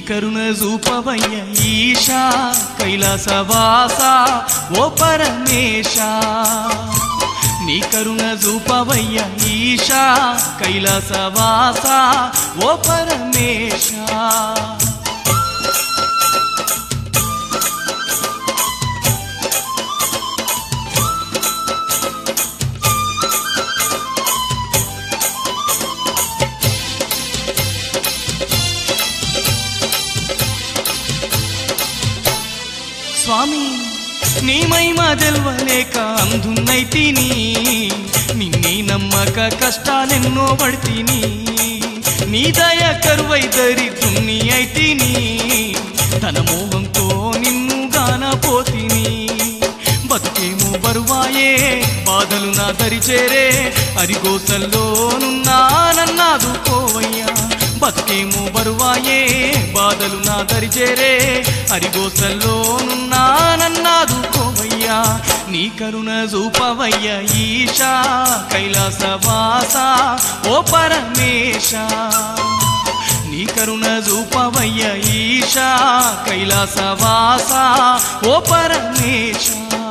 కరుణ చూపవయ్య ఈశా కైలాసవాస ఓ పరమేశ నీ కరుణ చూపవయ్య ఈశా కైలాసవాస ఓ పరమేశ స్వామి నీ మహిమ తెల్వలేక అంధున్నైతిని నిన్నే నమ్మక కష్టాలెన్నో పడితిని నీ దయ కరువై దరిద్రుణ్ణి అయితిని తన మోహంతో నిన్ను గానపోతిని బతుకేమో బరువాయే బాధలు నా దరిచేరే అరిగోసల్లోనున్నా నన్నాదుకోవయ్యా బతుకేమో బరువాయే బాధలు నా దరిచేరే అరిగోసల్లోనున్నా నన్నాదుకోవయ్యా నీ కరుణ చూపవయ్య ఈశా కైలాసవాస ఓ పరమేశ నీ కరుణ చూపవయ్య ఈశా కైలాసవాస ఓ పరమేశ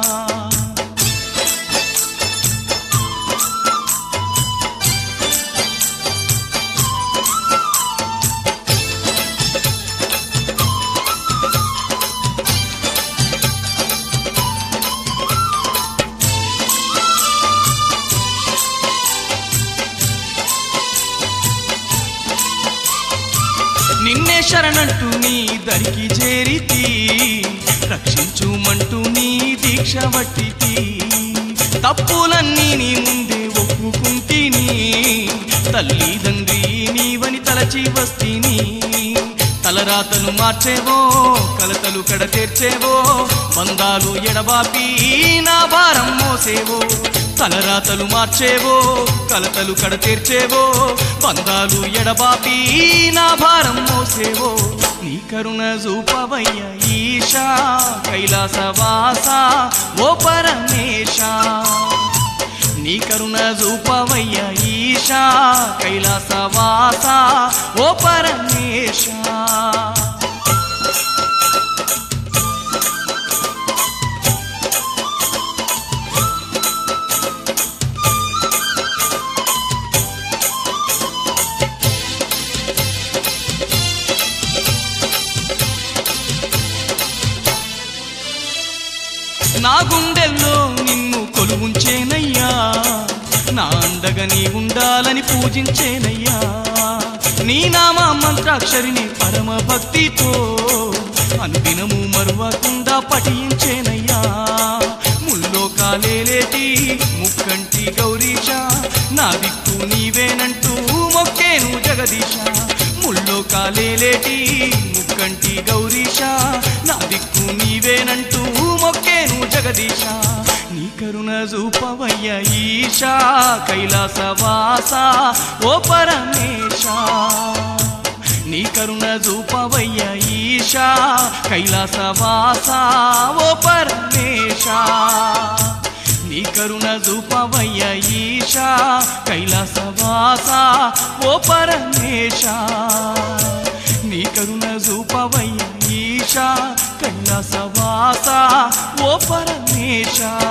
నిన్నే శరణంటూ నీ దరికి చేరితి రక్షించుమంటూ నీ దీక్ష వట్టితి తప్పులన్నీ నీ ముందే ఒప్పుకుంటిని తల్లిదండ్రి నీవని తలచి వస్తిని తలరాతలు మార్చేవో కలతలు కడ తీర్చేవో బంధాలు ఎడబాపి నా భారం మోసేవో తలరాతలు మార్చేవో కలతలు కడ తీర్చేవో బంధాలు ఎడబాపి నా భారం మోసేవో నీ కరుణ చూపవయ్య ఈశా కైలాసవాస ఓ పరమేశ నీ కరుణ చూపవయ్య ఈశా కైలాసవాస ఓ పరమేశ నా గుండెల్లో నిన్ను కొలువుంచేనయ్యా నా అండగా నీ ఉండాలని పూజించేనయ్యా నీ నామ మంత్రాక్షరిని పరమ భక్తితో అనుదినము మరువకుండా పఠించేనయ్యా ముల్లో కాలేలేటి ముక్కంటి గౌరీశ నా దిక్కు నీవేనంటూ మొక్కేను జగదీశ ముల్లో కాలేలేటి ముక్కంటి గౌరీశ నా దిక్కు నీవేనంటూ మొక్కేను జగదీశ నీ కరుణ చూపవయ్య ఈశా కైలాసవాస ఓ పరమేశ నీ కరుణ చూపవయ్య ఈశా కైలాసవాస ఓ పరమేశ నీ కరుణ చూపవయ్య ఈశా కైలాసవాస ఓ పరమేశ నీ కరుణ చూపవయ్య ఈశా కైలాసవాస ఓ పరమేశ